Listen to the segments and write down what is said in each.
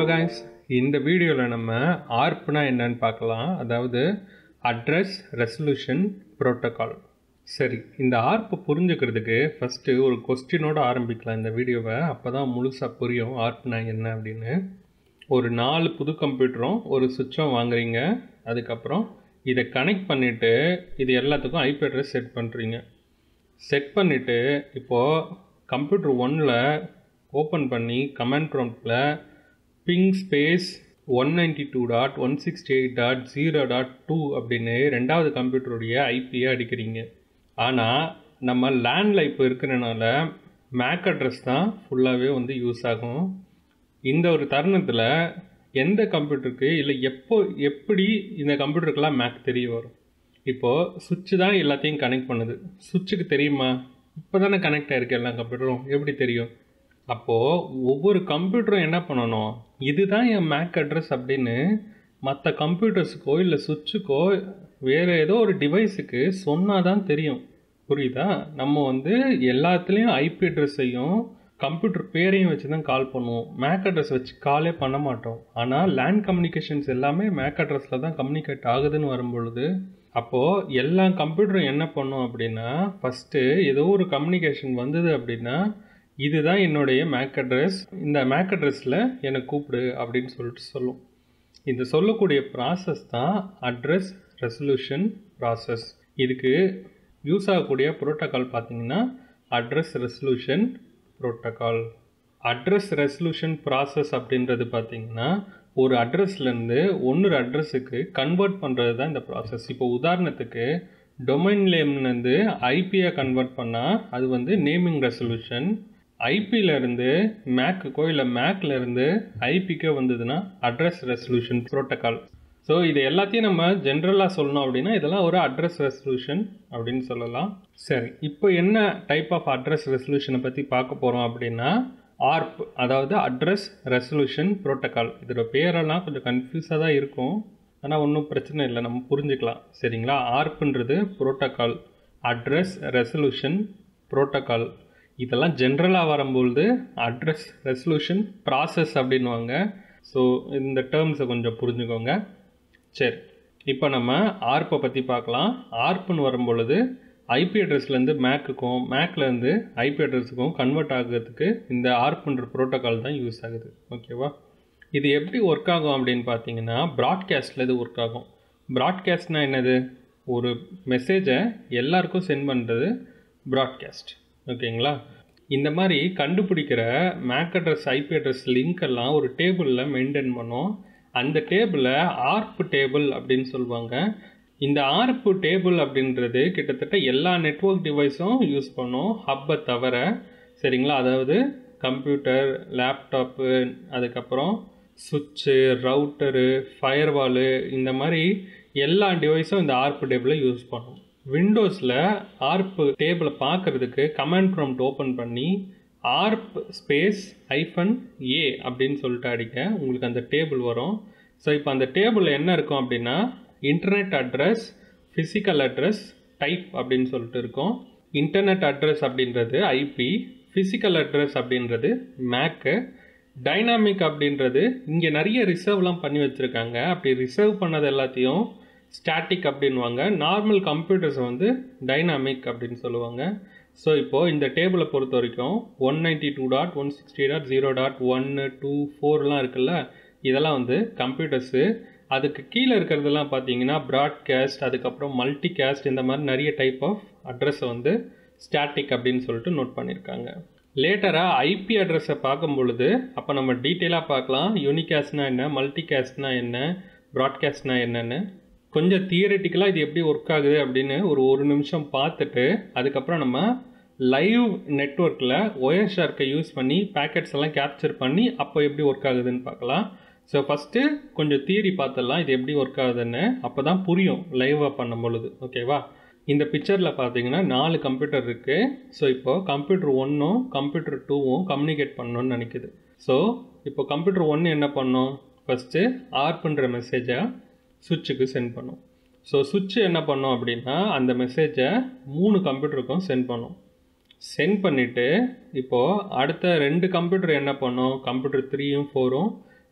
guys இந்த வீடியோவில் நம்ம ஆர்ப்னா என்னன்னு பார்க்கலாம் அதாவது அட்ரஸ் ரெசல்யூஷன் ப்ரோட்டோகால் சரி இந்த ஆர்ப் புரிஞ்சுக்கிறதுக்கு ஃபஸ்ட்டு ஒரு கொஸ்டினோட ஆரம்பிக்கலாம் இந்த வீடியோவை அப்போ தான் முழுசாக புரியும் ஆர்ப்னா என்ன அப்படின்னு ஒரு நாலு புது கம்ப்யூட்டரும் ஒரு சுவிட்சும் வாங்குறீங்க அதுக்கப்புறம் இதை கனெக்ட் பண்ணிவிட்டு இது எல்லாத்துக்கும் ஐபி அட்ரஸ் செட் பண்ணுறீங்க செட் பண்ணிவிட்டு இப்போது கம்ப்யூட்டர் ஒன்னில் ஓப்பன் பண்ணி கமெண்ட் ப்ராம்ப்டில் ping space one ninety two dot one sixty eight dot zero dot two அப்படின்னு ரெண்டாவது கம்ப்யூட்டருடைய ஐபியை அடிக்கிறீங்க ஆனால் நம்ம லேண்டில் இப்போ இருக்கிறனால மேக் அட்ரஸ் தான் ஃபுல்லாகவே வந்து யூஸ் ஆகும் இந்த ஒரு தருணத்தில் எந்த கம்ப்யூட்டருக்கு இல்லை எப்போ எப்படி இந்த கம்ப்யூட்டருக்கெல்லாம் மேக் தெரிய வரும் இப்போது சுவிட்சு தான் எல்லாத்தையும் கனெக்ட் பண்ணுது சுவிட்சுக்கு தெரியுமா இப்போ தானே கனெக்ட் ஆகிருக்கு எல்லா கம்ப்யூட்டரும் எப்படி தெரியும் அப்போது ஒவ்வொரு கம்ப்யூட்டரும் என்ன பண்ணணும் இதுதான் என் மேக் அட்ரஸ் அப்படின்னு மற்ற கம்ப்யூட்டர்ஸுக்கோ இல்லை சுவிட்சுக்கோ வேறு ஏதோ ஒரு டிவைஸுக்கு சொன்னால் தான் தெரியும் புரியுதா நம்ம வந்து எல்லாத்துலேயும் ஐபி அட்ரஸையும் கம்ப்யூட்டர் பேரையும் வச்சு தான் கால் பண்ணுவோம் மேக் அட்ரஸ் வச்சு காலே பண்ண மாட்டோம் ஆனால் லேண்ட் கம்யூனிகேஷன்ஸ் எல்லாமே மேக் அட்ரஸில் தான் கம்யூனிகேட் ஆகுதுன்னு வரும்பொழுது அப்போது எல்லா கம்ப்யூட்டரும் என்ன பண்ணும் அப்படின்னா ஃபஸ்ட்டு ஏதோ ஒரு கம்யூனிகேஷன் வந்தது அப்படின்னா இதுதான் என்னுடைய மேக் அட்ரஸ் இந்த மேக் அட்ரஸில் என்னை கூப்பிடு அப்படின்னு சொல்லிட்டு சொல்லும் இந்த சொல்லக்கூடிய ப்ராசஸ் தான் அட்ரஸ் ரெசல்யூஷன் ப்ராசஸ் இதுக்கு யூஸ் ஆகக்கூடிய ப்ரோட்டோக்கால் பார்த்தீங்கன்னா address resolution protocol address resolution process அப்படின்றது பார்த்தீங்கன்னா ஒரு அட்ரஸ்லேருந்து ஒன்று அட்ரஸுக்கு கன்வெர்ட் பண்ணுறது தான் இந்த ப்ராசஸ் இப்போ உதாரணத்துக்கு டொமைன் நேம்லேருந்து ஐபியாக கன்வெர்ட் பண்ணால் அது வந்து நேமிங் ரெசல்யூஷன் ஐபியிலேருந்து மேக்குக்கோ இல்லை மேக்லேருந்து ஐபிக்கோ வந்ததுன்னா அட்ரஸ் ரெசல்யூஷன் ப்ரோட்டோக்கால் ஸோ இது எல்லாத்தையும் நம்ம ஜென்ரலாக சொல்லணும் அப்படின்னா இதெல்லாம் ஒரு அட்ரஸ் ரெசல்யூஷன் அப்படின்னு சொல்லலாம் சரி இப்போ என்ன டைப் ஆஃப் அட்ரஸ் ரெசல்யூஷனை பற்றி பார்க்க போகிறோம் அப்படின்னா ஆர்ப் அதாவது அட்ரஸ் ரெசல்யூஷன் ப்ரோட்டோக்கால் இதோட பேரெல்லாம் கொஞ்சம் கன்ஃபியூஸாக தான் இருக்கும் ஆனால் ஒன்றும் பிரச்சனை இல்லை நம்ம புரிஞ்சுக்கலாம் சரிங்களா ஆர்ப்புன்றது ப்ரோட்டோக்கால் அட்ரஸ் ரெசல்யூஷன் ப்ரோட்டோக்கால் இதெல்லாம் ஜென்ரலாக வரும்பொழுது அட்ரஸ் ரெசல்யூஷன் ப்ராசஸ் அப்படின்வாங்க ஸோ இந்த டேர்ம்ஸை கொஞ்சம் புரிஞ்சுக்கோங்க சரி இப்போ நம்ம ஆர்ப்பை பற்றி பார்க்கலாம் ஆர்ப்புன்னு வரும்பொழுது ஐபி அட்ரஸ்லேருந்து மேக்குக்கும் மேக்லேருந்து ஐபி அட்ரஸுக்கும் கன்வெர்ட் ஆகிறதுக்கு இந்த ஆர்ப்புன்ற ப்ரோட்டோக்கால் தான் யூஸ் ஆகுது ஓகேவா இது எப்படி ஒர்க் ஆகும் அப்படின்னு பார்த்தீங்கன்னா ப்ராட்காஸ்ட்டில் இது ஒர்க் ஆகும் ப்ராட்காஸ்ட்னால் என்னது ஒரு மெசேஜை எல்லாருக்கும் சென்ட் பண்ணுறது ப்ராட்காஸ்ட் ஓகேங்களா இந்த மாதிரி கண்டுபிடிக்கிற MAC address IP address link எல்லாம் ஒரு டேபிளில் மெயின்டைன் பண்ணோம் அந்த டேபிளை ஆர்ப் டேபிள் அப்படின்னு சொல்லுவாங்க இந்த ஆர்ப் டேபிள் அப்படின்றது கிட்டத்தட்ட எல்லா நெட்ஒர்க் டிவைஸும் யூஸ் பண்ணும் ஹப்பை தவிர சரிங்களா அதாவது கம்ப்யூட்டர் லேப்டாப்பு அதுக்கப்புறம் சுவிட்சு ரவுட்டரு ஃபயர்வாலு இந்த மாதிரி எல்லா டிவைஸும் இந்த ஆர்ப் டேபிளை யூஸ் பண்ணும் விண்டோஸில் ஆர்ப் டேபிளை பார்க்குறதுக்கு கமாண்ட் ப்ராம்ப்ட் ஓப்பன் பண்ணி ஆர்ப் ஸ்பேஸ் ஐஃபன் ஏ அப்படின்னு சொல்லிட்டு அடிக்க உங்களுக்கு அந்த டேபிள் வரும் ஸோ இப்போ அந்த டேபிளில் என்ன இருக்கும் அப்படின்னா internet address physical address type அப்படின்னு சொல்லிட்டு இருக்கும் இன்டர்நெட் அட்ரஸ் அப்படின்றது ஐபி ஃபிசிக்கல் அட்ரஸ் அப்படின்றது மேக்கு டைனாமிக் அப்படின்றது இங்கே நிறைய ரிசர்வ்லாம் பண்ணி வச்சுருக்காங்க அப்படி ரிசர்வ் பண்ணது எல்லாத்தையும் ஸ்டாட்டிக் அப்படின்வாங்க நார்மல் கம்ப்யூட்டர்ஸை வந்து டைனாமிக் அப்படின்னு சொல்லுவாங்க ஸோ இப்போது இந்த டேபிளை பொறுத்த வரைக்கும் one ninety two dot one sixty dot zero dot ஒன்று டூ ஃபோர்லாம் இருக்குல்ல இதெல்லாம் வந்து கம்ப்யூட்டர்ஸு அதுக்கு கீழே இருக்கிறதெல்லாம் பார்த்தீங்கன்னா ப்ராட்காஸ்ட் அதுக்கப்புறம் மல்டி காஸ்ட் இந்த மாதிரி நிறைய டைப் ஆஃப் அட்ரஸை வந்து ஸ்டாட்டிக் அப்படின்னு சொல்லிட்டு நோட் பண்ணியிருக்காங்க லேட்டராக ஐபி அட்ரஸை பார்க்கும் பொழுது அப்போ நம்ம டீட்டெயிலாக பார்க்கலாம் யூனிகாஸ்ட்னா என்ன மல்டி காஸ்ட்னா என்ன ப்ராட்காஸ்ட்னா என்னென்னு கொஞ்சம் தியரட்டிக்கலாக இது எப்படி ஒர்க் ஆகுது அப்படின்னு ஒரு ஒரு நிமிஷம் பார்த்துட்டு அதுக்கப்புறம் நம்ம லைவ் நெட்ஒர்க்கில் ஒயர் ஷார்க்கை யூஸ் பண்ணி பேக்கெட்ஸ் எல்லாம் கேப்சர் பண்ணி அப்போ எப்படி ஒர்க் ஆகுதுன்னு பார்க்கலாம் ஸோ ஃபஸ்ட்டு கொஞ்சம் தியரி பார்த்துடலாம் இது எப்படி ஒர்க் ஆகுதுன்னு அப்போ தான் புரியும் லைவாக பண்ணும் பொழுது ஓகேவா இந்த பிக்சரில் பார்த்தீங்கன்னா நாலு கம்ப்யூட்டர் இருக்குது ஸோ இப்போது கம்ப்யூட்டர் ஒன்றும் கம்ப்யூட்டர் டூவும் கம்யூனிகேட் பண்ணணும்னு நினைக்குது ஸோ இப்போ கம்ப்யூட்டர் ஒன்று என்ன பண்ணும் ஃபஸ்ட்டு ஆர்ப்புன்ற மெசேஜை சுவிட்சுக்கு சென்ட் பண்ணும் ஸோ சுவிட்ச் என்ன பண்ணும் அப்படின்னா அந்த மெசேஜை மூணு கம்ப்யூட்டருக்கும் சென்ட் பண்ணும் சென்ட் பண்ணிவிட்டு இப்போது அடுத்த ரெண்டு கம்ப்யூட்டர் என்ன பண்ணும் கம்ப்யூட்டர் த்ரீயும் ஃபோரும்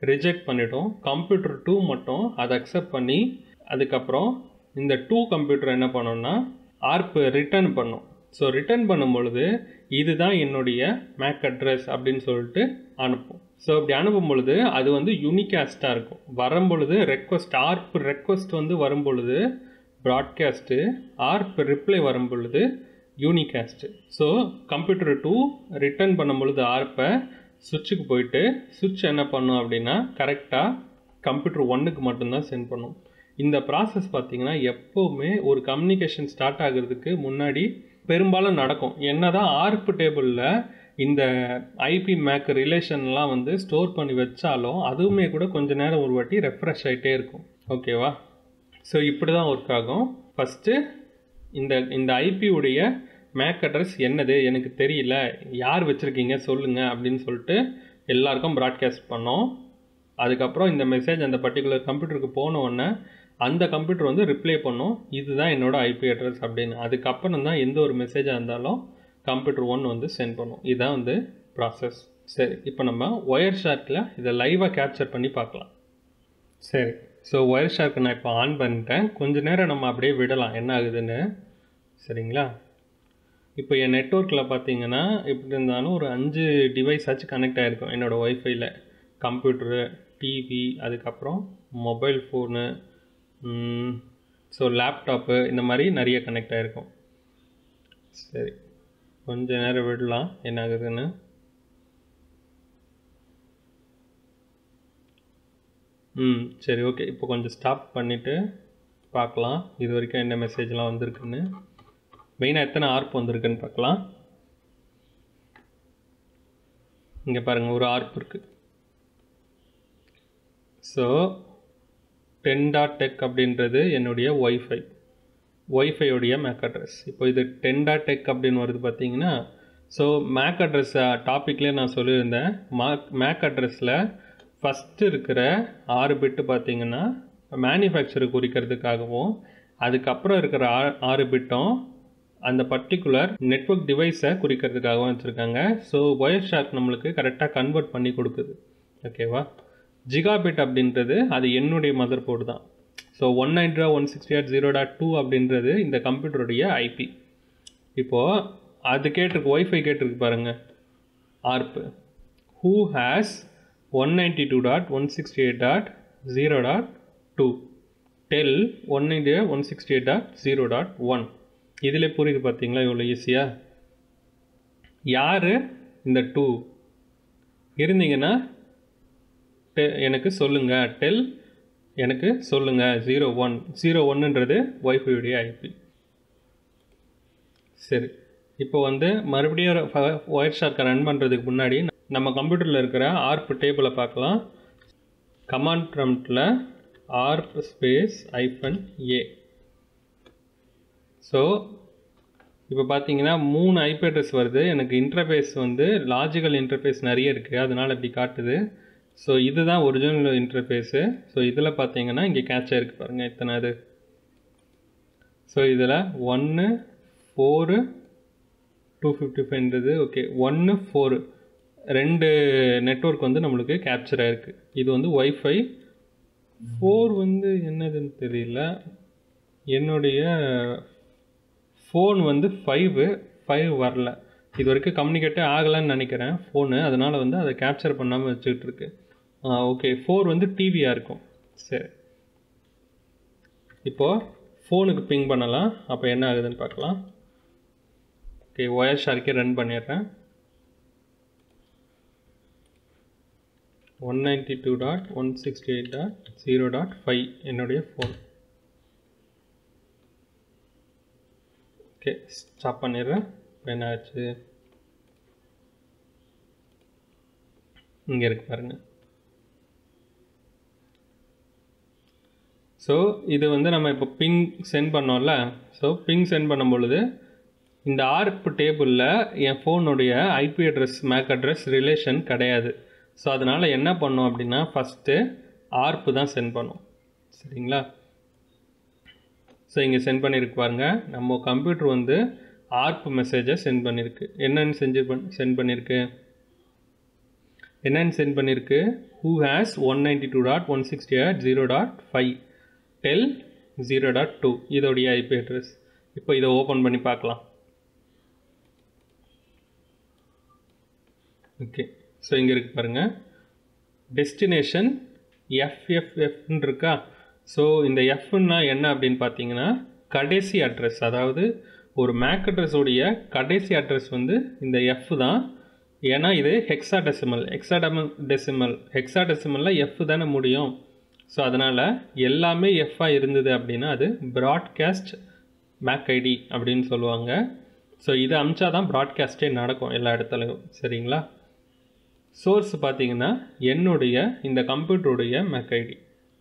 ரிஜெக்ட் பண்ணிட்டோம் கம்ப்யூட்டர் டூ மட்டும் அதை அக்செப்ட் பண்ணி அதுக்கப்புறம் இந்த டூ கம்ப்யூட்டர் என்ன பண்ணோம்னா ஆர்ப் ரிட்டர்ன் பண்ணும் ஸோ ரிட்டர்ன் பண்ணும் பொழுது இதுதான் என்னுடைய மேக் அட்ரஸ் அப்படின்னு சொல்லிட்டு அனுப்பும் ஸோ இப்படி அனுப்பும் பொழுது அது வந்து யூனிகாஸ்ட்டாக இருக்கும் வரும் பொழுது ரெக்வஸ்ட் ஆர்ப் ரெக்வஸ்ட் வந்து வரும் பொழுது ப்ராட்காஸ்ட்டு ஆர்ப் ரிப்ளை வரும் பொழுது unicast so computer two return பண்ணும் பொழுது ஆர்ப்பை சுவிட்சுக்கு போயிட்டு சுவிட்ச் என்ன பண்ணும் அப்படின்னா கரெக்டாக கம்ப்யூட்டர் ஒன்றுக்கு மட்டும்தான் சென்ட் பண்ணும் இந்த ப்ராசஸ் பார்த்தீங்கன்னா எப்போவுமே ஒரு கம்யூனிகேஷன் ஸ்டார்ட் ஆகிறதுக்கு முன்னாடி பெரும்பாலும் நடக்கும் என்னதான் ஆர்ப் டேபிளில் இந்த ஐபி மேக் ரிலேஷன்லாம் வந்து ஸ்டோர் பண்ணி வச்சாலும் அதுவுமே கூட கொஞ்ச நேரம் ஒரு வாட்டி ரெஃப்ரெஷ் ஆகிட்டே இருக்கும் ஓகேவா ஸோ இப்படி தான் ஒர்க் ஆகும் ஃபஸ்ட்டு இந்த இந்த ஐபியுடைய மேக் அட்ரஸ் என்னது எனக்கு தெரியல யார் வச்சுருக்கீங்க சொல்லுங்கள் அப்படின்னு சொல்லிட்டு எல்லாருக்கும் ப்ராட்காஸ்ட் பண்ணோம் அதுக்கப்புறம் இந்த மெசேஜ் அந்த பர்டிகுலர் கம்ப்யூட்டருக்கு போன உடனே அந்த கம்ப்யூட்டர் வந்து ரிப்ளை பண்ணும் இதுதான் என்னோட ஐபி அட்ரஸ் அப்படின்னு அதுக்கப்புறம் தான் எந்த ஒரு மெசேஜாக இருந்தாலும் கம்ப்யூட்டர் ஒன் வந்து சென்ட் பண்ணும் இதுதான் வந்து ப்ராசஸ் சரி இப்போ நம்ம ஒயர் ஷார்க்கில் இதை லைவாக கேப்சர் பண்ணி பார்க்கலாம் சரி ஸோ ஒயர் ஷார்க்கு நான் இப்போ ஆன் பண்ணிட்டேன் கொஞ்ச நேரம் நம்ம அப்படியே விடலாம் என்ன ஆகுதுன்னு சரிங்களா இப்போ என் நெட்ஒர்க்கில் பார்த்தீங்கன்னா எப்படி இருந்தாலும் ஒரு அஞ்சு டிவைஸ் ஆச்சு கனெக்ட் ஆகிருக்கும் என்னோடய ஒய்ஃபைல கம்ப்யூட்டரு டிவி அதுக்கப்புறம் மொபைல் ஃபோனு ஸோ லேப்டாப்பு இந்த மாதிரி நிறைய கனெக்ட் ஆகிருக்கும் சரி கொஞ்ச நேரம் விடலாம் என்ன ஆகுதுன்னு ம் சரி ஓகே இப்போ கொஞ்சம் ஸ்டாப் பண்ணிவிட்டு பார்க்கலாம் இது வரைக்கும் என்ன மெசேஜ்லாம் வந்திருக்குன்னு மெயினாக எத்தனை ஆர்ப் வந்திருக்குன்னு பார்க்கலாம் இங்கே பாருங்கள் ஒரு ஆர்ப் இருக்குது ஸோ டென் டாட் டெக் அப்படின்றது என்னுடைய ஒய்ஃபை ஒய்ஃபையோடைய மேக் அட்ரஸ் இப்போ இது டென் டாட் டெக் அப்படின்னு வருது பார்த்தீங்கன்னா ஸோ மேக் அட்ரஸ் டாப்பிக்லேயே நான் சொல்லியிருந்தேன் மாக் மேக் அட்ரஸில் ஃபஸ்ட்டு இருக்கிற ஆறு பிட்டு பார்த்தீங்கன்னா மேனுஃபேக்சரை குறிக்கிறதுக்காகவும் அதுக்கப்புறம் இருக்கிற ஆ ஆறு பிட்டும் அந்த பர்டிகுலர் நெட்ஒர்க் டிவைஸை குறிக்கிறதுக்காகவும் வச்சுருக்காங்க ஸோ ஒயர் ஷார்க் நம்மளுக்கு கரெக்டாக கன்வெர்ட் பண்ணி கொடுக்குது ஓகேவா ஜிகாபிட் அப்படின்றது அது என்னுடைய மதர் போர்டு தான் so one nine two one sixty eight zero dot two அப்படின்றது இந்த கம்ப்யூட்டருடைய ஐபி இப்போது அது கேட்டிருக்கு ஒய்ஃபை கேட்டிருக்கு பாருங்கள் ARP who has one ninety two dot one sixty eight dot zero dot two tell one ninety one sixty eight dot zero dot one இதில் புரியுது பார்த்தீங்களா இவ்வளோ ஈஸியாக யார் இந்த டூ இருந்தீங்கன்னா டெ எனக்கு சொல்லுங்கள் டெல் எனக்கு சொல்லுங்கள் ஜீரோ ஒன் ஜீரோ ஒன்றுன்றது ஒய்ஃபையுடைய ஐபி சரி இப்போ வந்து மறுபடியும் ஒயர் ஷார்க்கை ரன் பண்ணுறதுக்கு முன்னாடி நம்ம கம்ப்யூட்டரில் இருக்கிற ஆர்ப் டேபிளை பார்க்கலாம் கமாண்ட் ப்ரம்ப்டில் ஆர்ப் ஸ்பேஸ் ஐஃபன் ஏ ஸோ இப்போ பார்த்தீங்கன்னா மூணு ஐபி அட்ரஸ் வருது எனக்கு இன்டர்ஃபேஸ் வந்து லாஜிக்கல் இன்டர்ஃபேஸ் நிறைய இருக்குது அதனால் இப்படி காட்டுது ஸோ இதுதான் ஒரிஜினல் இன்டர்ஃபேஸு ஸோ இதில் பார்த்தீங்கன்னா இங்கே கேட்ச் ஆகிருக்கு பாருங்கள் இத்தனை இது ஸோ இதில் ஒன்று ஃபோரு டூ ஃபிஃப்டி ஃபைவ்ன்றது ஓகே ஒன்று ஃபோரு ரெண்டு நெட்ஒர்க் வந்து நம்மளுக்கு கேப்சர் ஆகிருக்கு இது வந்து ஒய்ஃபை ஃபோர் வந்து என்னதுன்னு தெரியல என்னுடைய ஃபோன் வந்து ஃபைவு ஃபைவ் வரல இது வரைக்கும் கம்யூனிகேட்டே ஆகலைன்னு நினைக்கிறேன் ஃபோனு அதனால் வந்து அதை கேப்சர் பண்ணாமல் வச்சுக்கிட்டு இருக்கு ஓகே ஃபோர் வந்து டிவியாக இருக்கும் சரி இப்போது ஃபோனுக்கு பிங் பண்ணலாம் அப்போ என்ன ஆகுதுன்னு பார்க்கலாம் ஓகே ஒயர் ஷார்க்கே ரன் பண்ணிடுறேன் one ninety two dot one sixty eight dot zero dot five என்னுடைய ஃபோன் ஓகே ஸ்டாப் பண்ணிடுறேன் என்ன ஆச்சு இங்கே இருக்கு பாருங்க ஸோ இது வந்து நம்ம இப்போ பிங் சென்ட் பண்ணோம்ல ஸோ பிங் சென்ட் பண்ணும் பொழுது இந்த ஆர்ப் டேபிளில் என் ஃபோனுடைய IP address MAC address relation கிடையாது ஸோ அதனால் என்ன பண்ணோம் அப்படின்னா ஃபஸ்ட்டு ஆர்ப்பு தான் சென்ட் பண்ணோம் சரிங்களா ஸோ இங்கே சென்ட் பண்ணியிருக்கு பாருங்க நம்ம கம்ப்யூட்டர் வந்து ஆர்ப் மெசேஜை சென்ட் பண்ணியிருக்கு என்னென்னு செஞ்சு பண் சென்ட் பண்ணியிருக்கு என்னன்னு சென்ட் பண்ணியிருக்கு who has one ninety two dot one sixty dot zero dot five tell zero dot two இதோடைய ஐபி அட்ரஸ் இப்போ இதை ஓப்பன் பண்ணி பார்க்கலாம் ஓகே ஸோ இங்கே இருக்கு பாருங்கள் டெஸ்டினேஷன் எஃப்எஃப்எஃப்னு இருக்கா ஸோ இந்த எஃப்னா என்ன அப்படின்னு பார்த்தீங்கன்னா கடைசி அட்ரஸ் அதாவது ஒரு மேக் அட்ரஸோடைய கடைசி அட்ரஸ் வந்து இந்த எஃப் தான் ஏன்னா இது ஹெக்ஸா டெசிமல் ஹெக்ஸா டெசிமல் ஹெக்ஸா டெசிமலில் எஃப் தானே முடியும் ஸோ அதனால் எல்லாமே எஃப்பாக இருந்தது அப்படின்னா அது ப்ராட்காஸ்ட் மேக் ஐடி அப்படின்னு சொல்லுவாங்க ஸோ இதை அமிச்சா தான் ப்ராட்காஸ்ட்டே நடக்கும் எல்லா இடத்துலையும் சரிங்களா சோர்ஸ் பார்த்தீங்கன்னா என்னுடைய இந்த கம்ப்யூட்டருடைய மேக் ஐடி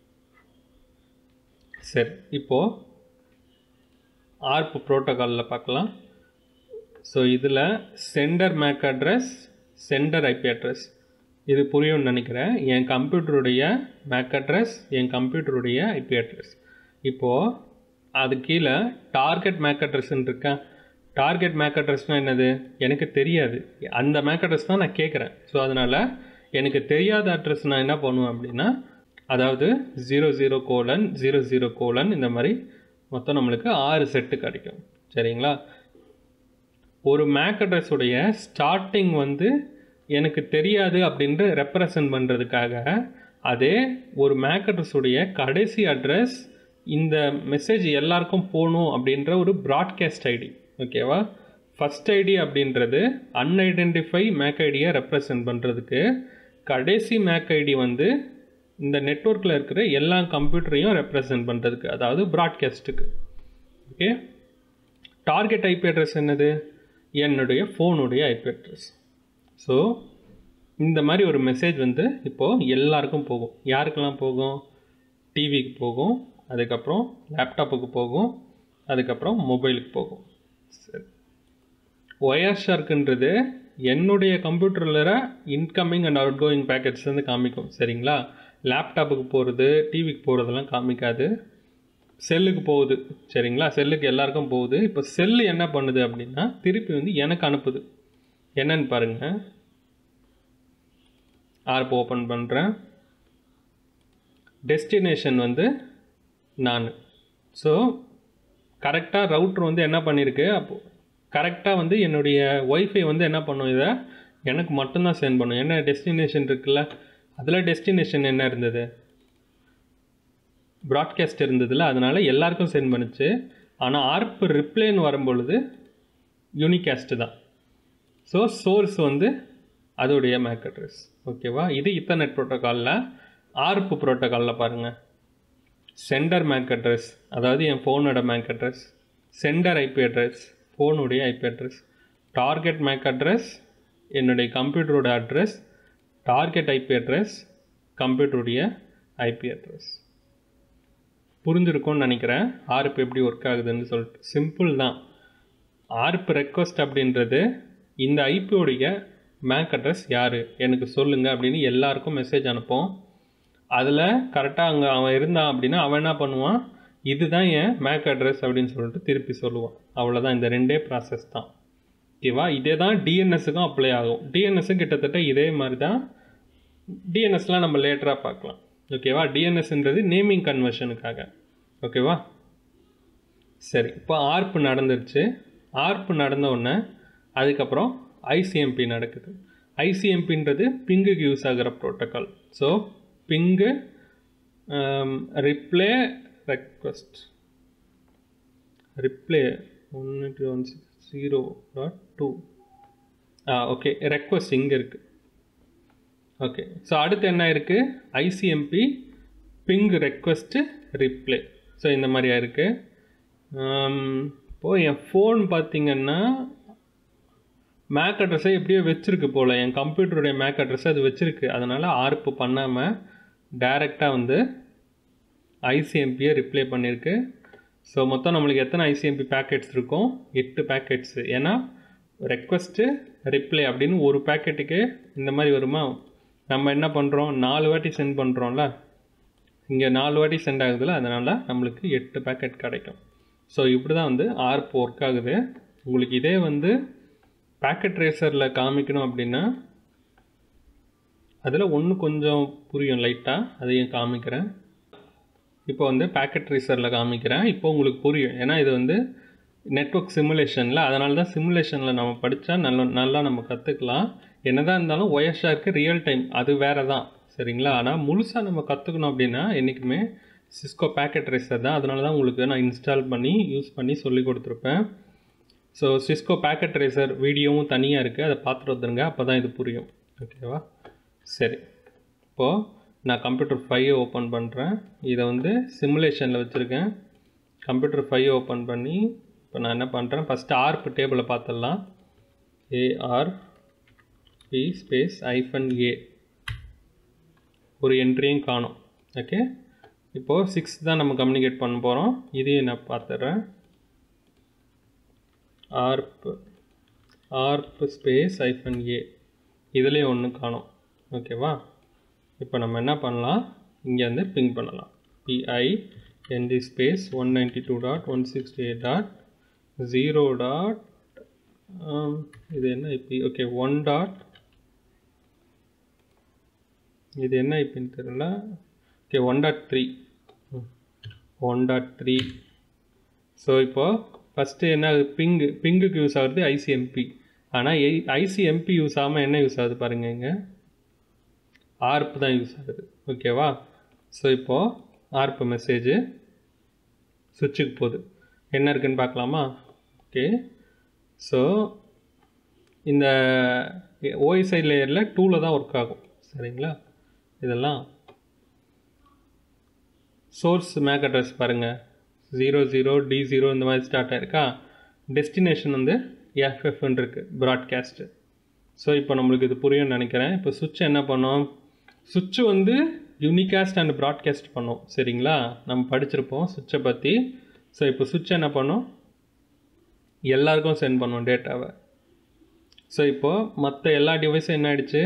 சரி இப்போது ஆர்ப் ப்ரோட்டோகாலில் பார்க்கலாம் ஸோ இதில் sender MAC address sender IP address இது புரியும்னு நினைக்கிறேன் என் கம்ப்யூட்டருடைய மேக் அட்ரஸ் என் கம்ப்யூட்டருடைய ஐபி அட்ரஸ் இப்போது அது கீழே டார்கெட் மேக் அட்ரஸ்ன்னு இருக்கேன் டார்கெட் மேக் அட்ரஸ்னால் என்னது எனக்கு தெரியாது அந்த மேக் அட்ரஸ் தான் நான் கேட்குறேன் ஸோ அதனால் எனக்கு தெரியாத அட்ரஸ் நான் என்ன பண்ணுவேன் அப்படின்னா அதாவது zero zero colon zero zero colon இந்த மாதிரி மொத்தம் நம்மளுக்கு ஆறு செட்டு கிடைக்கும் சரிங்களா ஒரு மேக் அட்ரஸுடைய ஸ்டார்டிங் வந்து எனக்கு தெரியாது அப்படின்ட்டு ரெப்ரசன்ட் பண்ணுறதுக்காக அதே ஒரு மேக் அட்ரஸுடைய கடைசி அட்ரஸ் இந்த மெசேஜ் எல்லாருக்கும் போகணும் அப்படின்ற ஒரு ப்ராட்காஸ்ட் ஐடி ஓகேவா ஃபஸ்ட் ஐடி அப்படின்றது அன்ஐடென்டிஃபை மேக் ஐடியை ரெப்ரசன்ட் பண்ணுறதுக்கு கடைசி மேக் ஐடி வந்து இந்த நெட்ஒர்க்கில் இருக்கிற எல்லா கம்ப்யூட்டரையும் ரெப்ரசன்ட் பண்ணுறதுக்கு அதாவது ப்ராட்காஸ்ட்டுக்கு ஓகே டார்கெட் ஐபி அட்ரஸ் என்னது என்னுடைய ஃபோனுடைய ஐபி அட்ரஸ் ஸோ இந்த மாதிரி ஒரு மெசேஜ் வந்து இப்போது எல்லாருக்கும் போகும் யாருக்கெல்லாம் போகும் டிவிக்கு போகும் அதுக்கப்புறம் லேப்டாப்புக்கு போகும் அதுக்கப்புறம் மொபைலுக்கு போகும் சரி ஒயர் ஷார்க்குன்றது என்னுடைய கம்ப்யூட்டரில் incoming and outgoing packets வந்து காமிக்கும் சரிங்களா லேப்டாப்புக்கு போகிறது டிவிக்கு போகிறதெல்லாம் காமிக்காது செல்லுக்கு போகுது சரிங்களா செல்லுக்கு எல்லாருக்கும் போகுது இப்போ செல்லு என்ன பண்ணுது அப்படின்னா திருப்பி வந்து எனக்கு அனுப்புது என்னன்னு பாருங்கள் ஆர்ப் ஓப்பன் பண்ணுறேன் டெஸ்டினேஷன் வந்து நான் ஸோ கரெக்டாக ரவுட்ரு வந்து என்ன பண்ணியிருக்கு அப்போ கரெக்டாக வந்து என்னுடைய ஒய்ஃபை வந்து என்ன பண்ணும் இதை எனக்கு மட்டும்தான் சென்ட் பண்ணும் என்ன டெஸ்டினேஷன் இருக்குல்ல அதில் டெஸ்டினேஷன் என்ன இருந்தது ப்ராட்காஸ்ட் இருந்ததில்ல அதனால் எல்லாருக்கும் சென்ட் பண்ணுச்சு ஆனால் ஆர்ப் ரிப்ளைன்னு வரும்பொழுது யூனிகாஸ்ட் தான் ஸோ சோர்ஸ் வந்து அதோடைய மேக் அட்ரஸ் ஓகேவா இது இத்தர்நெட் ப்ரோட்டோக்காலில் ஆர்ப் ப்ரோட்டோக்காலில் பாருங்கள் சென்டர் மேக் அட்ரஸ் அதாவது என் ஃபோனோட MAC address sender IP address ஃபோனுடைய IP address target MAC address என்னுடைய கம்ப்யூட்டரோட அட்ரஸ் டார்கெட் ஐபி அட்ரஸ் கம்ப்யூட்டருடைய ஐபி அட்ரஸ் புரிஞ்சிருக்கும்னு நினைக்கிறேன் ஆர்ப் எப்படி ஒர்க் ஆகுதுன்னு சொல்லிட்டு சிம்பிள் தான் ஆர்ப் ரெக்வஸ்ட் அப்படின்றது இந்த ஐபியோடைய மேக் அட்ரஸ் யார் எனக்கு சொல்லுங்கள் அப்படின்னு எல்லாருக்கும் மெசேஜ் அனுப்போம் அதில் கரெக்டாக அங்கே அவன் இருந்தான் அப்படின்னா அவன் என்ன பண்ணுவான் இதுதான் என் மேக் அட்ரஸ் அப்படின்னு சொல்லிட்டு திருப்பி சொல்லுவான் அவ்வளோதான் இந்த ரெண்டே ப்ராசஸ் தான் ஓகேவா இதே தான் டிஎன்எஸுக்கும் அப்ளை ஆகும் டிஎன்எஸும் கிட்டத்தட்ட இதே மாதிரி தான் டிஎன்எஸ்லாம் நம்ம லேட்டராக பார்க்கலாம் ஓகேவா டிஎன்எஸ்ன்றது நேமிங் கன்வர்ஷனுக்காக ஓகேவா சரி இப்போ ஆர்ப் நடந்துருச்சு ஆர்ப் நடந்த உடனே அதுக்கப்புறம் ஐசிஎம்பி நடக்குது ஐசிஎம்பின்றது பிங்குக்கு யூஸ் ஆகிற protocol so ping reply request reply ஒன்று two one six zero dot two ah okay request இங்கே இருக்குது ஓகே ஸோ அடுத்து என்ன இருக்குது ICMP ping request reply so இந்த மாதிரியா இருக்குது இப்போது என் ஃபோன் பார்த்தீங்கன்னா மேக் அட்ரஸை எப்படியோ வச்சுருக்கு போல் என் கம்ப்யூட்டருடைய மேக் அட்ரஸை அது வச்சுருக்கு அதனால் ஆர்ப்பு பண்ணாமல் டைரெக்டாக வந்து ஐசிஎம்பியை ரிப்ளை பண்ணியிருக்கு ஸோ மொத்தம் நம்மளுக்கு எத்தனை ஐசிஎம்பி பேக்கெட்ஸ் இருக்கும் எட்டு பேக்கெட்ஸு ஏன்னா ரெக்வஸ்ட்டு ரிப்ளை அப்படின்னு ஒரு பேக்கெட்டுக்கு இந்த மாதிரி வருமா நம்ம என்ன பண்ணுறோம் நாலு வாட்டி சென்ட் பண்ணுறோம்ல இங்கே நாலு வாட்டி சென்ட் ஆகுதுல்ல அதனால் நம்மளுக்கு எட்டு பேக்கெட் கிடைக்கும் ஸோ இப்படி தான் வந்து ஆர்ப் ஒர்க் ஆகுது உங்களுக்கு இதே வந்து பேக்கெட் ரேசரில் காமிக்கணும் அப்படின்னா அதில் ஒன்று கொஞ்சம் புரியும் லைட்டாக அதையும் காமிக்கிறேன் இப்போ வந்து பேக்கெட் ட்ரேசரில் காமிக்கிறேன் இப்போ உங்களுக்கு புரியும் ஏன்னா இது வந்து நெட்ஒர்க் சிமுலேஷனில் அதனால தான் சிமுலேஷனில் நம்ம படித்தா நல்ல நல்லா நம்ம கற்றுக்கலாம் என்னதான் இருந்தாலும் ஒயர்ஷாருக்கு ரியல் டைம் அது வேறு தான் சரிங்களா ஆனால் முழுசாக நம்ம கற்றுக்கணும் அப்படின்னா என்றைக்குமே சிஸ்கோ பேக்கெட் ட்ரேசர் தான் அதனால தான் உங்களுக்கு நான் இன்ஸ்டால் பண்ணி யூஸ் பண்ணி சொல்லி கொடுத்துருப்பேன் ஸோ சிஸ்கோ பேக்கெட் ட்ரேசர் வீடியோவும் தனியாக இருக்குது அதை பார்த்துட்டு வந்துருங்க அப்போ தான் இது புரியும் ஓகேவா சரி இப்போது நான் கம்ப்யூட்டர் ஃபைவ் ஓப்பன் பண்ணுறேன் இதை வந்து சிமுலேஷனில் வச்சுருக்கேன் கம்ப்யூட்டர் ஃபைவ் ஓப்பன் பண்ணி இப்போ நான் என்ன பண்ணுறேன் ஃபஸ்ட்டு ஆர்ப் டேபிளை பார்த்துடலாம் ஏஆர் பி ஸ்பேஸ் ஐஃபன் ஏ ஒரு என்ட்ரியும் காணும் ஓகே இப்போது சிக்ஸ் தான் நம்ம கம்யூனிகேட் பண்ண போகிறோம் இதையும் நான் பார்த்துட்றேன் ஆர்ப் ஆர்ப் ஸ்பேஸ் ஐஃபன் ஏ இதுலேயும் ஒன்று காணும் ஓகேவா இப்போ நம்ம என்ன பண்ணலாம் இங்கே வந்து பிங் பண்ணலாம் பிஐ என்டி space one ninety two dot one sixty eight dot zero dot இது என்ன ஐபி ஓகே ஒன் டாட் இது என்ன ஐபின்னு தெரியல okay one dot three one dot three so இப்போது ஃபஸ்ட்டு என்ன ஆகுது பிங்கு பிங்குக்கு யூஸ் ஆகுது ஐசிஎம்பி ஆனால் ஐசிஎம்பி யூஸ் ஆகாமல் என்ன யூஸ் ஆகுது பாருங்கள் இங்கே ஆர்ப் தான் யூஸ் ஆகுது ஓகேவா ஸோ இப்போது ஆர்ப் மெசேஜு சுவிட்சுக்கு போகுது என்ன இருக்குன்னு பார்க்கலாமா ஓகே ஸோ இந்த ஓஎஸ்ஐ லேயரில் டூவில் தான் ஒர்க் ஆகும் சரிங்களா இதெல்லாம் சோர்ஸ் மேக் அட்ரஸ் பாருங்கள் ஜீரோ ஜீரோ டி ஜீரோ இந்த மாதிரி ஸ்டார்ட் ஆயிருக்கா டெஸ்டினேஷன் வந்து எஃப்எஃப்னு இருக்குது ப்ராட்காஸ்ட்டு ஸோ இப்போ நம்மளுக்கு இது புரியும்னு நினைக்கிறேன் இப்போ சுவிட்ச் என்ன பண்ணோம் சுவிட்ச் வந்து யூனிகாஸ்ட் அண்ட் ப்ராட்காஸ்ட் பண்ணோம் சரிங்களா நம்ம படிச்சிருப்போம் சுவிட்சை பற்றி ஸோ இப்போ சுவிட்ச் என்ன பண்ணோம் எல்லாருக்கும் சென்ட் பண்ணோம் டேட்டாவை ஸோ இப்போது மற்ற எல்லா டிவைஸும் என்ன ஆயிடுச்சு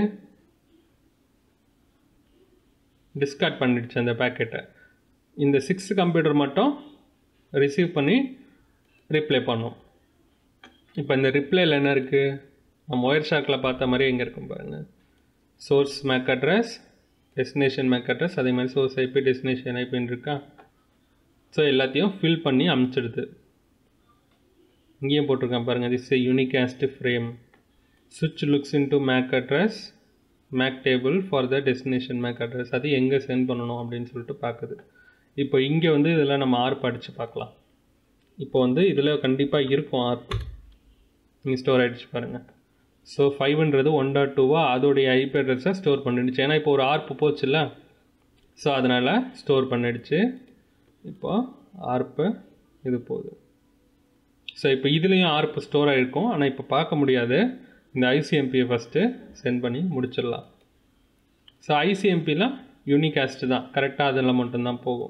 டிஸ்கார்ட் பண்ணிடுச்சு அந்த பேக்கெட்டை இந்த சிக்ஸ் கம்ப்யூட்டர் மட்டும் ரிசீவ் பண்ணி ரிப்ளை பண்ணோம் இப்போ இந்த ரிப்ளைல என்ன இருக்குது நம்ம ஒயர் ஷாக்கில் பார்த்த மாதிரி எங்கே இருக்கும் பாருங்கள் source MAC address destination MAC address அதே மாதிரி சோர்ஸ் ஐபி டெஸ்டினேஷன் ஐபின்னு இருக்கா ஸோ எல்லாத்தையும் ஃபில் பண்ணி அமுச்சிடுது இங்கேயும் போட்டிருக்கேன் பாருங்கள் திஸ் ஏ யூனிகாஸ்ட் ஃப்ரேம் சுவிட்ச் looks into MAC address MAC table for the destination MAC address அது எங்கே சென்ட் பண்ணணும் அப்படின்னு சொல்லிட்டு பார்க்குது இப்போ இங்கே வந்து இதில் நம்ம ஆர்ப் அடித்து பார்க்கலாம் இப்போ வந்து இதில் கண்டிப்பாக இருக்கும் ஆர்ப் இங்கே ஸ்டோர் ஆகிடுச்சு பாருங்கள் ஸோ ஃபைவ்ன்றது ஒன் டாட் டூவா அதோடைய ஐபி அட்ரஸை ஸ்டோர் பண்ணிடுச்சு ஏன்னா இப்போ ஒரு ஆர்ப் போச்சுல்ல ஸோ அதனால் ஸ்டோர் பண்ணிடுச்சு இப்போ ஆர்ப்பு இது போகுது ஸோ இப்போ இதுலேயும் ஆர்ப்பு ஸ்டோர் ஆகிருக்கும் ஆனால் இப்போ பார்க்க முடியாது இந்த ஐசிஎம்பியை ஃபஸ்ட்டு சென்ட் பண்ணி முடிச்சிடலாம் ஸோ ஐசிஎம்பிலாம் யூனிகாஸ்ட் தான் கரெக்டாக அதில் மட்டும்தான் போகும்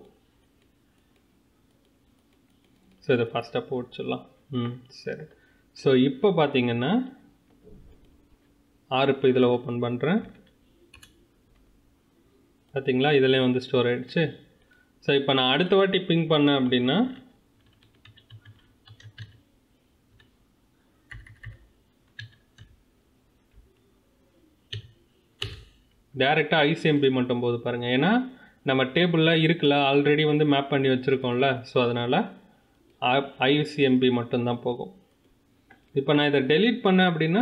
ஸோ இதை ஃபஸ்ட்டாக போட்டுடலாம் ம் சரி ஸோ இப்போ பார்த்தீங்கன்னா ஆர்ப்பு இதில் ஓப்பன் பண்ணுறேன் பார்த்தீங்களா இதுலேயும் வந்து ஸ்டோர் ஆகிடுச்சு ஸோ இப்போ நான் அடுத்த வாட்டி பிங் பண்ணேன் அப்படின்னா டேரெக்டாக ஐசிஎம்பி மட்டும் போது பாருங்கள் ஏன்னா நம்ம டேபிளில் இருக்குல்ல ஆல்ரெடி வந்து மேப் பண்ணி வச்சுருக்கோம்ல ஸோ அதனால் ஐசிஎம்பி மட்டும்தான் போகும் இப்போ நான் இதை டெலீட் பண்ணேன் அப்படின்னா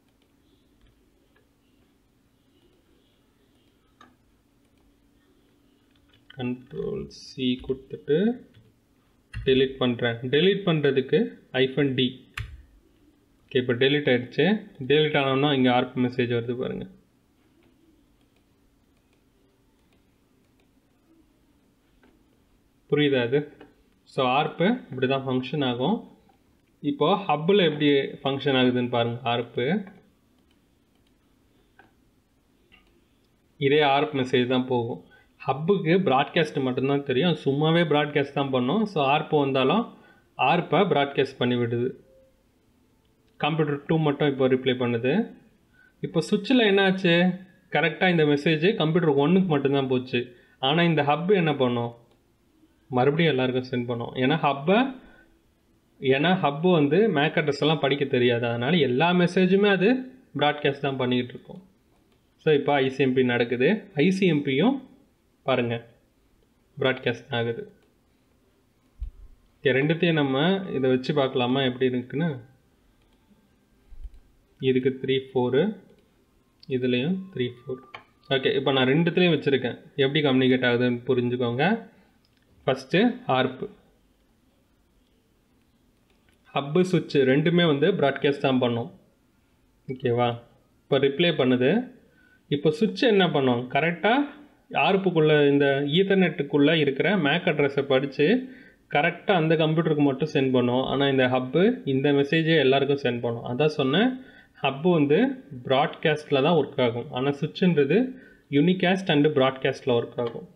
கண்ட்ரோல் சி கொடுத்துட்டு டெலீட் பண்ணுறேன் டெலீட் பண்ணுறதுக்கு ஐஃபன் டி ஓகே இப்போ டெலீட் ஆகிடுச்சு டெலீட் ஆனோம்னா இங்கே ஆர்ப் மெசேஜ் வருது பாருங்கள் புரியுதா அது ஸோ ஆர்ப்பு இப்படி தான் ஃபங்க்ஷன் ஆகும் இப்போது ஹப்பில் எப்படி ஃபங்க்ஷன் ஆகுதுன்னு பாருங்கள் ஆர்ப்பு இதே ஆர்ப் மெசேஜ் தான் போகும் ஹப்புக்கு ப்ராட்காஸ்ட் மட்டும்தான் தெரியும் சும்மாவே ப்ராட்காஸ்ட் தான் பண்ணோம் ஸோ ஆர்ப்பு வந்தாலும் ஆர்ப்பை ப்ராட்காஸ்ட் பண்ணி விடுது கம்ப்யூட்டர் டூ மட்டும் இப்போ ரிப்ளை பண்ணுது இப்போ சுவிட்சில் என்னாச்சு கரெக்டாக இந்த மெசேஜ் கம்ப்யூட்டர் ஒன்றுக்கு மட்டும்தான் போச்சு ஆனால் இந்த ஹப்பு என்ன பண்ணும் மறுபடியும் எல்லாருக்கும் சென்ட் பண்ணும் ஏன்னா ஹப்பை ஏன்னா ஹப்பு வந்து மேக் அட்ரஸ் எல்லாம் படிக்க தெரியாது அதனால் எல்லா மெசேஜுமே அது ப்ராட்காஸ்ட் தான் பண்ணிக்கிட்டு இருக்கோம் ஸோ இப்போ ஐசிஎம்பி நடக்குது ஐசிஎம்பியும் பாருங்கள் ப்ராட்காஸ்ட் ஆகுது ஓகே ரெண்டுத்தையும் நம்ம இதை வச்சு பார்க்கலாமா எப்படி இருக்குன்னு இதுக்கு த்ரீ ஃபோரு இதுலேயும் த்ரீ ஃபோர் ஓகே இப்போ நான் ரெண்டுத்துலேயும் வச்சுருக்கேன் எப்படி கம்யூனிகேட் ஆகுதுன்னு புரிஞ்சுக்கோங்க ஃபஸ்ட்டு ஆர்ப்பு ஹப்பு சுவிட்சு ரெண்டுமே வந்து ப்ராட்காஸ்ட் தான் பண்ணும் ஓகேவா இப்போ ரிப்ளை பண்ணுது இப்போ சுவிட்ச் என்ன பண்ணும் கரெக்டாக ஆர்ப்புக்குள்ளே இந்த ஈத்தர்நெட்டுக்குள்ளே இருக்கிற மேக் அட்ரஸை படித்து கரெக்டாக அந்த கம்ப்யூட்டருக்கு மட்டும் சென்ட் பண்ணும் ஆனால் இந்த ஹப்பு இந்த மெசேஜே எல்லாருக்கும் சென்ட் பண்ணும் அதான் சொன்னேன் ஹப்பு வந்து ப்ராட்காஸ்ட்டில் தான் ஒர்க் ஆகும் ஆனால் சுவிட்சுன்றது யூனிகாஸ்ட் அண்டு ப்ராட்காஸ்ட்டில் ஒர்க் ஆகும்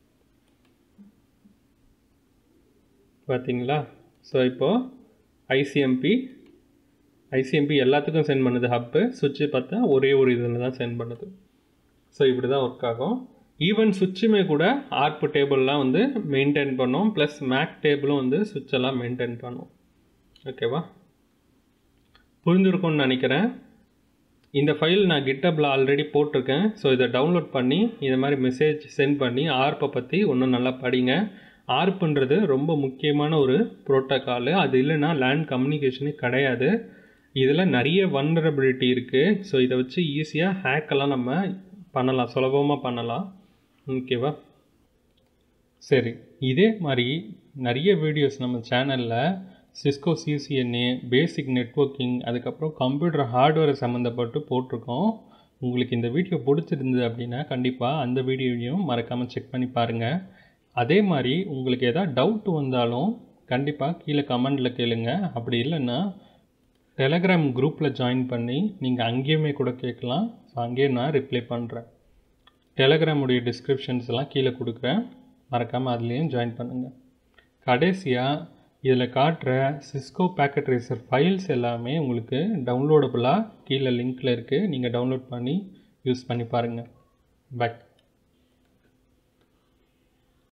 பார்த்தீங்களா ஸோ இப்போது ஐசிஎம்பி ஐசிஎம்பி எல்லாத்துக்கும் சென்ட் பண்ணுது ஹப்பு சுவிட்சு பார்த்தா ஒரே ஒரு இதில் தான் சென்ட் பண்ணுது ஸோ இப்படி தான் ஒர்க் ஆகும் ஈவன் சுவிட்சுமே கூட ஆர்ப்பு டேபிள்லாம் வந்து மெயின்டைன் பண்ணும் ப்ளஸ் மேக் டேபிளும் வந்து சுவிட்செல்லாம் மெயின்டைன் பண்ணும் ஓகேவா புரிஞ்சிருக்கும்னு நினைக்கிறேன் இந்த ஃபைல் நான் கிட்டப்பில் ஆல்ரெடி போட்டிருக்கேன் ஸோ இதை டவுன்லோட் பண்ணி இந்த மாதிரி மெசேஜ் சென்ட் பண்ணி ஆர்ப்பை பற்றி இன்னும் நல்லா படிங்க ஆர்ப்புன்றது ரொம்ப முக்கியமான ஒரு ப்ரோட்டோக்காலு அது இல்லைன்னா லேண்ட் கம்யூனிகேஷனே கிடையாது இதில் நிறைய வல்னரபிலிட்டி இருக்குது ஸோ இதை வச்சு ஈஸியாக ஹேக்கெல்லாம் நம்ம பண்ணலாம் சுலபமாக பண்ணலாம் ஓகேவா சரி இதே மாதிரி நிறைய வீடியோஸ் நம்ம சேனலில் சிஸ்கோ சிசிஎன்ஏ பேசிக் நெட்ஒர்க்கிங் அதுக்கப்புறம் கம்ப்யூட்டர் ஹார்ட்வேர் சம்மந்தப்பட்டு போட்டிருக்கோம் உங்களுக்கு இந்த வீடியோ பிடிச்சிருந்தது அப்படின்னா கண்டிப்பாக அந்த வீடியோவையும் மறக்காமல் செக் பண்ணி பாருங்கள் அதே மாதிரி உங்களுக்கு எதாவது டவுட் வந்தாலும் கண்டிப்பாக கீழே கமெண்டில் கேளுங்க அப்படி இல்லைன்னா டெலகிராம் குரூப்பில் ஜாயின் பண்ணி நீங்கள் அங்கேயுமே கூட கேட்கலாம் ஸோ அங்கேயே நான் ரிப்ளை பண்ணுறேன் டெலகிராமுடைய டிஸ்கிரிப்ஷன்ஸ் எல்லாம் கீழே கொடுக்குறேன் மறக்காமல் அதுலேயும் ஜாயின் பண்ணுங்கள் கடைசியாக இதில் காட்டுற சிஸ்கோ பேக்கெட் ரேசர் ஃபைல்ஸ் எல்லாமே உங்களுக்கு டவுன்லோடபுளாக கீழே லிங்க்கில் இருக்குது நீங்கள் டவுன்லோட் பண்ணி யூஸ் பண்ணி பாருங்கள் பை